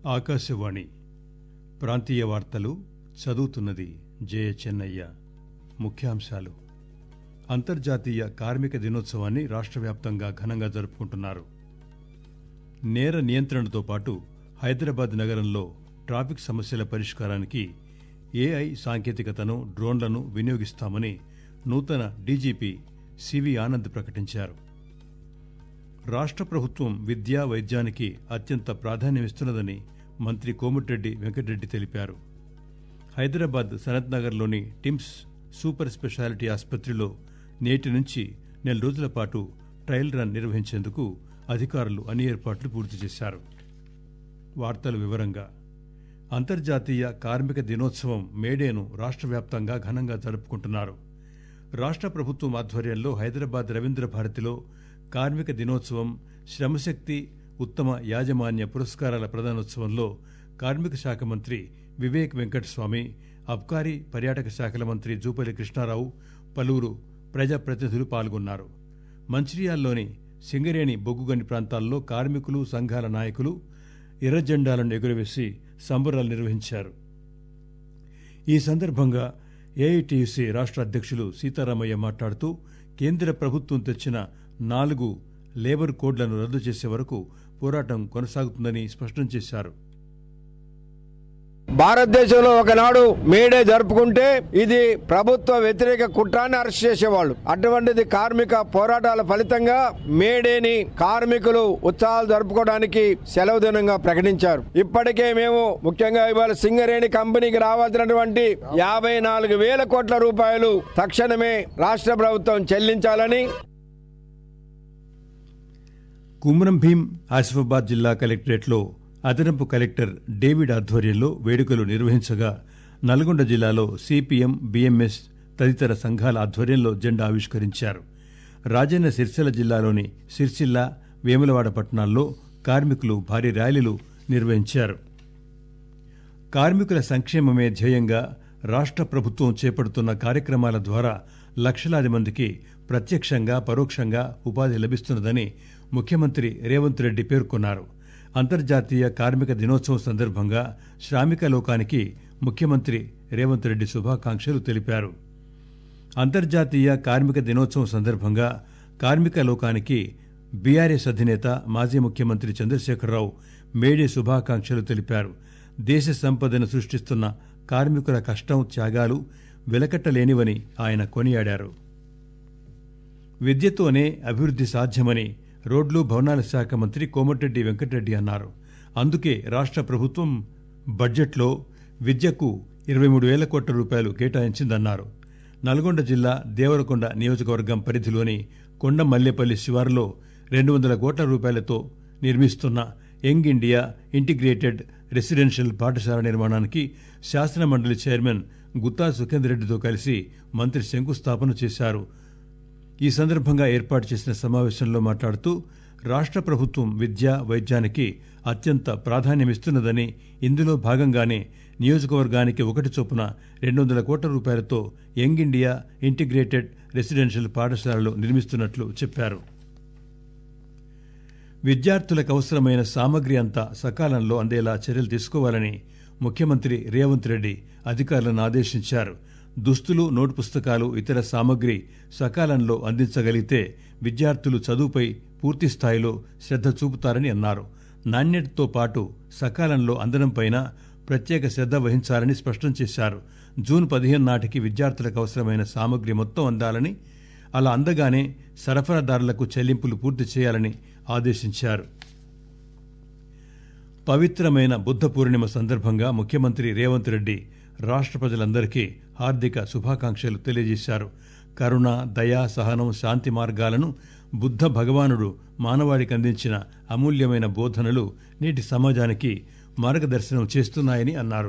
ఆకాశవాణి ప్రాంతీయ వార్తలు చదువుతున్నది జయ చెన్నయ్య ముఖ్యాంశాలు అంతర్జాతీయ కార్మిక దినోత్సవాన్ని రాష్ట్ర వ్యాప్తంగా ఘనంగా జరుపుకుంటున్నారు నేర నియంత్రణతో పాటు హైదరాబాద్ నగరంలో ట్రాఫిక్ సమస్యల పరిష్కారానికి ఏఐ సాంకేతికతను డ్రోన్లను వినియోగిస్తామని నూతన డీజీపీ సివి ఆనంద్ ప్రకటించారు రాష్ట్ర ప్రభుత్వం విద్యా వైద్యానికి అత్యంత ప్రాధాన్యమిస్తున్నదని మంత్రి కోమటిరెడ్డి వెంకటరెడ్డి తెలిపారు హైదరాబాద్ సనత్ నగర్లోని టిమ్స్ సూపర్ స్పెషాలిటీ ఆసుపత్రిలో నేటి నుంచి నెల రోజుల పాటు ట్రయల్ రన్ నిర్వహించేందుకు అధికారులు అన్ని ఏర్పాట్లు పూర్తి చేశారు వార్తల వివరంగా అంతర్జాతీయ కార్మిక దినోత్సవం మేడేను రాష్ట్ర వ్యాప్తంగా ఘనంగా జరుపుకుంటున్నారు రాష్ట్ర ప్రభుత్వం ఆధ్వర్యంలో హైదరాబాద్ రవీంద్ర భారతిలో కార్మిక దినోత్సవం శ్రమశక్తి ఉత్తమ యాజమాన్య పురస్కారాల ప్రదానోత్సవంలో కార్మిక శాఖ మంత్రి వివేక్ వెంకటస్వామి అబ్కారీ పర్యాటక శాఖల మంత్రి జూపల్లి కృష్ణారావు పలువురు ప్రజాప్రతినిధులు పాల్గొన్నారు మంచిర్యాల్లోని సింగరేణి బొగ్గుగని ప్రాంతాల్లో కార్మికులు సంఘాల నాయకులు ఎర్ర జెండాలను ఎగురవేసి సంబరాలు నిర్వహించారు ఈ సందర్భంగా ఏఐటియుసి రాష్ట్ర అధ్యక్షులు సీతారామయ్య మాట్లాడుతూ కేంద్ర ప్రభుత్వం తెచ్చిన నాలుగు లేబర్ కోడ్లను రద్దు చేసే వరకు పోరాటం కొనసాగుతుందని స్పష్టం చేశారు భారతదేశంలో ఒకనాడు మేడే జరుపుకుంటే ఇది ప్రభుత్వ వ్యతిరేక కుట్రాన్ని అరెస్ట్ చేసేవాళ్ళు అటువంటిది కార్మిక పోరాటాల ఫలితంగా మేడేని కార్మికులు ఉత్సవాలు జరుపుకోవడానికి సెలవు దినంగా ప్రకటించారు ఇప్పటికే మేము ముఖ్యంగా ఇవాళ సింగరేణి కంపెనీకి రావాల్సినటువంటి యాభై నాలుగు వేల కోట్ల రూపాయలు తక్షణమే రాష్ట్ర ప్రభుత్వం చెల్లించాలని కుమ్రం భీం ఆసిఫాబాద్ జిల్లా కలెక్టరేట్లో అదనపు కలెక్టర్ డేవిడ్ ఆధ్వర్యంలో వేడుకలు నిర్వహించగా నల్గొండ జిల్లాలో సిపిఎం బిఎంఎస్ తదితర సంఘాల ఆధ్వర్యంలో జెండా ఆవిష్కరించారు రాజన్న సిరిసిల్ల జిల్లాలోని సిరిసిల్ల వేములవాడ పట్టణాల్లో కార్మికులు భారీ ర్యాలీలు నిర్వహించారు కార్మికుల సంక్షేమమే ధ్యేయంగా రాష్ట్ర ప్రభుత్వం చేపడుతున్న కార్యక్రమాల ద్వారా లక్షలాది మందికి ప్రత్యక్షంగా పరోక్షంగా ఉపాధి లభిస్తున్నదని ముఖ్యమంత్రి రేవంత్ రెడ్డి పేర్కొన్నారు అంతర్జాతీయ కార్మిక దినోత్సవం సందర్భంగా శ్రామిక లోకానికి ముఖ్యమంత్రి రేవంత్ రెడ్డి శుభాకాంక్షలు తెలిపారు అంతర్జాతీయ కార్మిక దినోత్సవం సందర్భంగా కార్మిక లోకానికి బీఆర్ఎస్ అధినేత మాజీ ముఖ్యమంత్రి చంద్రశేఖరరావు మేడే శుభాకాంక్షలు తెలిపారు దేశ సంపదను సృష్టిస్తున్న కార్మికుల కష్టం త్యాగాలు వెలకట్టలేనివని ఆయన కొనియాడారు విద్యతోనే అభివృద్ది సాధ్యమని రోడ్లు భవనాల శాఖ మంత్రి కోమటిరెడ్డి వెంకటరెడ్డి అన్నారు అందుకే రాష్ట్ర ప్రభుత్వం బడ్జెట్లో విద్యకు ఇరవై మూడు వేల కోట్ల రూపాయలు కేటాయించిందన్నారు నల్గొండ జిల్లా దేవరకొండ నియోజకవర్గం పరిధిలోని కొండ మల్లేపల్లి శివారులో రెండు వందల కోట్ల రూపాయలతో నిర్మిస్తున్న యంగ్ ఇండియా ఇంటిగ్రేటెడ్ రెసిడెన్షియల్ పాఠశాల నిర్మాణానికి శాసనమండలి చైర్మన్ గుత్తా సుఖేందర్ రెడ్డితో కలిసి మంత్రి శంకుస్థాపన చేశారు ఈ సందర్భంగా ఏర్పాటు చేసిన సమావేశంలో మాట్లాడుతూ రాష్ట్ర ప్రభుత్వం విద్య వైద్యానికి అత్యంత ప్రాధాన్యమిస్తున్నదని ఇందులో భాగంగానే నియోజకవర్గానికి ఒకటి చొప్పున రెండు వందల కోట్ల రూపాయలతో యంగ్ ఇండియా ఇంటిగ్రేటెడ్ రెసిడెన్షియల్ పాఠశాలలు నిర్మిస్తున్నట్లు చెప్పారు విద్యార్థులకు అవసరమైన సామగ్రి అంతా సకాలంలో అందేలా చర్యలు తీసుకోవాలని ముఖ్యమంత్రి రేవంత్ రెడ్డి అధికారులను ఆదేశించారు దుస్తులు నోటు పుస్తకాలు ఇతర సామగ్రి సకాలంలో అందించగలిగితే విద్యార్థులు చదువుపై పూర్తి స్థాయిలో శ్రద్ధ చూపుతారని అన్నారు నాణ్యతతో పాటు సకాలంలో అందడంపైన ప్రత్యేక శ్రద్ధ వహించాలని స్పష్టం చేశారు జూన్ పదిహేను నాటికి విద్యార్థులకు అవసరమైన సామగ్రి మొత్తం అందాలని అలా అందగానే సరఫరాదారులకు చెల్లింపులు పూర్తి చేయాలని ఆదేశించారు పవిత్రమైన బుద్ధ పూర్ణిమ సందర్భంగా ముఖ్యమంత్రి రేవంత్ రెడ్డి రాష్ట్ర ప్రజలందరికీ హార్దిక శుభాకాంక్షలు తెలియజేశారు కరుణ దయా సహనం శాంతి మార్గాలను బుద్ధ భగవానుడు మానవాళికి అందించిన అమూల్యమైన బోధనలు నేటి సమాజానికి మార్గదర్శనం చేస్తున్నాయని అన్నారు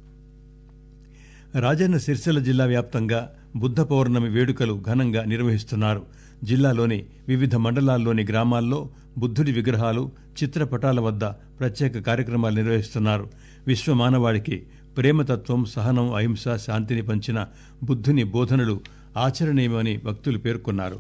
రాజన్న సిరిసిల్ల జిల్లా వ్యాప్తంగా బుద్ధ పౌర్ణమి వేడుకలు ఘనంగా నిర్వహిస్తున్నారు జిల్లాలోని వివిధ మండలాల్లోని గ్రామాల్లో బుద్ధుడి విగ్రహాలు చిత్రపటాల వద్ద ప్రత్యేక కార్యక్రమాలు నిర్వహిస్తున్నారు విశ్వ మానవాళికి ప్రేమతత్వం సహనం అహింస శాంతిని పంచిన బుద్ధుని బోధనలు ఆచరణీయమని భక్తులు పేర్కొన్నారు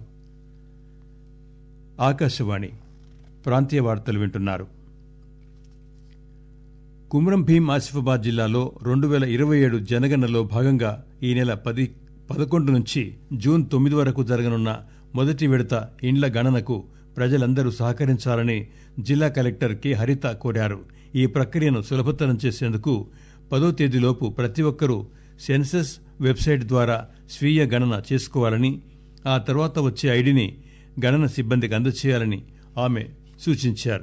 ఆకాశవాణి ప్రాంతీయ వార్తలు వింటున్నారు కుమ్రం భీం ఆసిఫాబాద్ జిల్లాలో రెండు వేల ఇరవై ఏడు జనగణనలో భాగంగా ఈ నెల పది పదకొండు నుంచి జూన్ తొమ్మిది వరకు జరగనున్న మొదటి విడత ఇండ్ల గణనకు ప్రజలందరూ సహకరించాలని జిల్లా కలెక్టర్ కె హరిత కోరారు ఈ ప్రక్రియను సులభతరం చేసేందుకు పదో తేదీలోపు ప్రతి ఒక్కరూ సెన్సస్ వెబ్సైట్ ద్వారా స్వీయ గణన చేసుకోవాలని ఆ తర్వాత వచ్చే ఐడిని గణన సిబ్బందికి అందచేయాలని ఆమె సూచించారు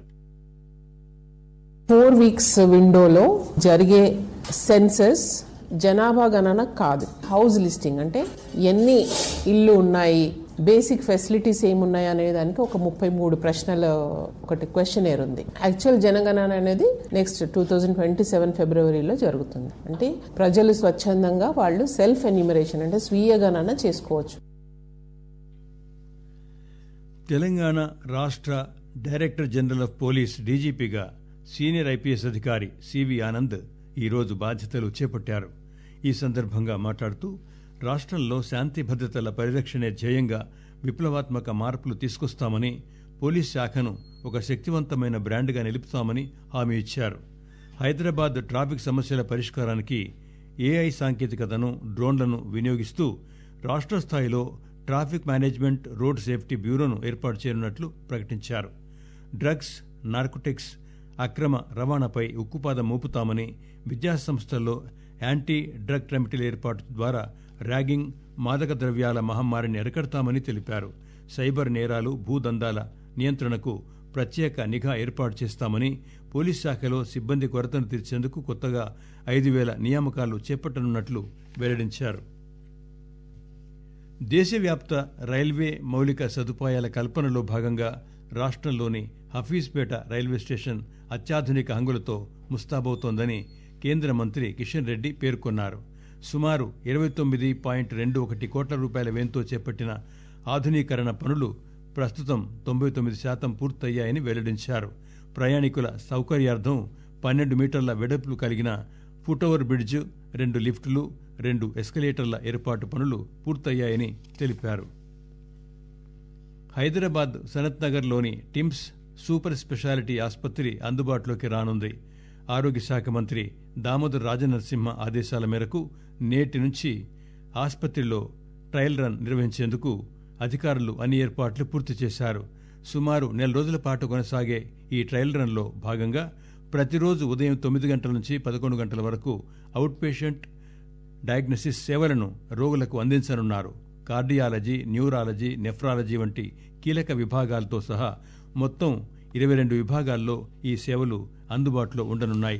ఫోర్ వీక్స్ విండోలో జరిగే సెన్సస్ జనాభా గణన కాదు హౌస్ లిస్టింగ్ అంటే ఎన్ని ఇల్లు ఉన్నాయి బేసిక్ ఫెసిలిటీస్ ఏమున్నాయి అనే దానికి ఒక ముప్పై మూడు ప్రశ్నల ఒకటి క్వశ్చనేర్ ఉంది యాక్చువల్ జనగణన అనేది next two thousand twenty seven ఫిబ్రవరిలో జరుగుతుంది అంటే ప్రజలు స్వచ్ఛందంగా వాళ్ళు సెల్ఫ్ ఎన్యూమరేషన్ అంటే స్వీయ గణన చేసుకోవచ్చు తెలంగాణ రాష్ట్ర డైరెక్టర్ జనరల్ ఆఫ్ పోలీస్ డీజీపీగా సీనియర్ ఐపీఎస్ అధికారి సివి ఆనంద్ ఈరోజు బాధ్యతలు చేపట్టారు ఈ సందర్భంగా మాట్లాడుతూ రాష్ట్రంలో శాంతి భద్రతల పరిరక్షణే ధ్యేయంగా విప్లవాత్మక మార్పులు తీసుకొస్తామని పోలీస్ శాఖను ఒక శక్తివంతమైన బ్రాండ్గా నిలుపుతామని హామీ ఇచ్చారు హైదరాబాద్ ట్రాఫిక్ సమస్యల పరిష్కారానికి ఏఐ సాంకేతికతను డ్రోన్లను వినియోగిస్తూ రాష్ట్ర స్థాయిలో ట్రాఫిక్ మేనేజ్మెంట్ రోడ్ సేఫ్టీ బ్యూరోను ఏర్పాటు చేయనున్నట్లు ప్రకటించారు డ్రగ్స్ నార్కోటిక్స్ అక్రమ రవాణాపై ఉక్కుపాదం మోపుతామని విద్యాసంస్థల్లో యాంటీ డ్రగ్ ట్రెమిటిల్ ఏర్పాటు ద్వారా ర్యాగింగ్ మాదక ద్రవ్యాల మహమ్మారిని అరికడతామని తెలిపారు సైబర్ నేరాలు భూదందాల నియంత్రణకు ప్రత్యేక నిఘా ఏర్పాటు చేస్తామని పోలీస్ శాఖలో సిబ్బంది కొరతను తీర్చేందుకు కొత్తగా ఐదు వేల నియామకాలు చేపట్టనున్నట్లు వెల్లడించారు దేశవ్యాప్త రైల్వే మౌలిక సదుపాయాల కల్పనలో భాగంగా రాష్ట్రంలోని హఫీజ్పేట రైల్వే స్టేషన్ అత్యాధునిక హంగులతో ముస్తాబవుతోందని కేంద్ర మంత్రి కిషన్ రెడ్డి పేర్కొన్నారు సుమారు ఇరవై తొమ్మిది పాయింట్ రెండు ఒకటి కోట్ల రూపాయల వ్యయంతో చేపట్టిన ఆధునీకరణ పనులు ప్రస్తుతం తొంభై తొమ్మిది శాతం పూర్తయ్యాయని వెల్లడించారు ప్రయాణికుల సౌకర్యార్థం పన్నెండు మీటర్ల వెడల్పు కలిగిన ఫుట్ఓవర్ బ్రిడ్జ్ రెండు లిఫ్టులు రెండు ఎస్కలేటర్ల ఏర్పాటు పనులు పూర్తయ్యాయని తెలిపారు హైదరాబాద్ సనత్ నగర్లోని టిమ్స్ సూపర్ స్పెషాలిటీ ఆసుపత్రి అందుబాటులోకి రానుంది ఆరోగ్య శాఖ మంత్రి దామోదర్ రాజనరసింహ ఆదేశాల మేరకు నేటి నుంచి ఆసుపత్రిలో ట్రయల్ రన్ నిర్వహించేందుకు అధికారులు అన్ని ఏర్పాట్లు పూర్తి చేశారు సుమారు నెల రోజుల పాటు కొనసాగే ఈ ట్రయల్ రన్లో భాగంగా ప్రతిరోజు ఉదయం తొమ్మిది గంటల నుంచి పదకొండు గంటల వరకు అవుట్ పేషెంట్ డయాగ్నోసిస్ సేవలను రోగులకు అందించనున్నారు కార్డియాలజీ న్యూరాలజీ నెఫ్రాలజీ వంటి కీలక విభాగాలతో సహా మొత్తం ఇరవై రెండు విభాగాల్లో ఈ సేవలు అందుబాటులో ఉండనున్నాయి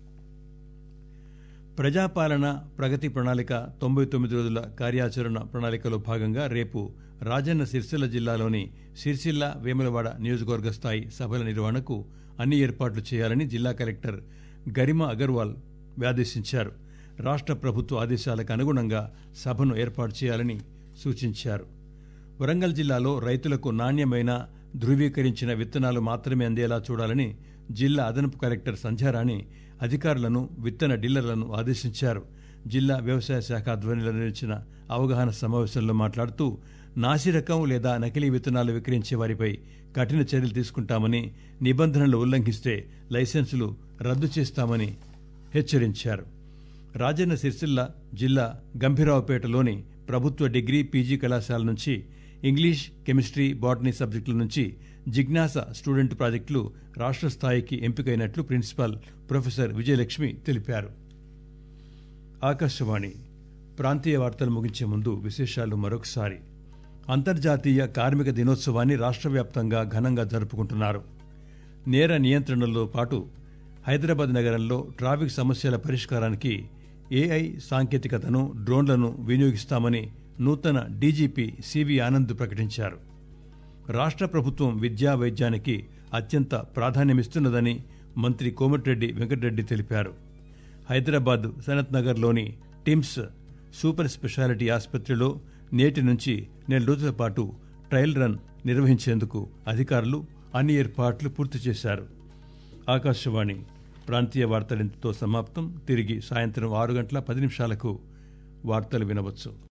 ప్రజాపాలన ప్రగతి ప్రణాళిక తొంభై తొమ్మిది రోజుల కార్యాచరణ ప్రణాళికలో భాగంగా రేపు రాజన్న సిరిసిల్ల జిల్లాలోని సిరిసిల్ల వేములవాడ నియోజకవర్గ స్థాయి సభల నిర్వహణకు అన్ని ఏర్పాట్లు చేయాలని జిల్లా కలెక్టర్ గరిమా అగర్వాల్ ఆదేశించారు రాష్ట్ర ప్రభుత్వ ఆదేశాలకు అనుగుణంగా సభను ఏర్పాటు చేయాలని సూచించారు వరంగల్ జిల్లాలో రైతులకు నాణ్యమైన ధృవీకరించిన విత్తనాలు మాత్రమే అందేలా చూడాలని జిల్లా అదనపు కలెక్టర్ సంధ్యారాణి అధికారులను విత్తన డీలర్లను ఆదేశించారు జిల్లా వ్యవసాయ శాఖ ఆధ్వర్యంలో నిర్వహించిన అవగాహన సమావేశంలో మాట్లాడుతూ నాసిరకం లేదా నకిలీ విత్తనాలు విక్రయించే వారిపై కఠిన చర్యలు తీసుకుంటామని నిబంధనలు ఉల్లంఘిస్తే లైసెన్సులు రద్దు చేస్తామని హెచ్చరించారు రాజన్న సిరిసిల్ల జిల్లా గంభీరావుపేటలోని ప్రభుత్వ డిగ్రీ పీజీ కళాశాల నుంచి ఇంగ్లీష్ కెమిస్ట్రీ బాటనీ సబ్జెక్టుల నుంచి జిజ్ఞాస స్టూడెంట్ ప్రాజెక్టులు రాష్ట్ర స్థాయికి ఎంపికైనట్లు ప్రిన్సిపాల్ ప్రొఫెసర్ విజయలక్ష్మి తెలిపారు ఆకాశవాణి ప్రాంతీయ వార్తలు ముగించే ముందు విశేషాలు మరొకసారి అంతర్జాతీయ కార్మిక దినోత్సవాన్ని రాష్ట్ర వ్యాప్తంగా ఘనంగా జరుపుకుంటున్నారు నేర నియంత్రణలో పాటు హైదరాబాద్ నగరంలో ట్రాఫిక్ సమస్యల పరిష్కారానికి ఏఐ సాంకేతికతను డ్రోన్లను వినియోగిస్తామని నూతన డీజీపీ సివి ఆనంద్ ప్రకటించారు రాష్ట్ర ప్రభుత్వం విద్యా వైద్యానికి అత్యంత ప్రాధాన్యమిస్తున్నదని మంత్రి కోమటిరెడ్డి వెంకటరెడ్డి తెలిపారు హైదరాబాద్ సనత్ నగర్లోని టిమ్స్ సూపర్ స్పెషాలిటీ ఆసుపత్రిలో నేటి నుంచి నెల రోజుల పాటు ట్రయల్ రన్ నిర్వహించేందుకు అధికారులు అన్ని ఏర్పాట్లు పూర్తి చేశారు ఆకాశవాణి ప్రాంతీయ వార్తలింతతో సమాప్తం తిరిగి సాయంత్రం ఆరు గంటల పది నిమిషాలకు వార్తలు వినవచ్చు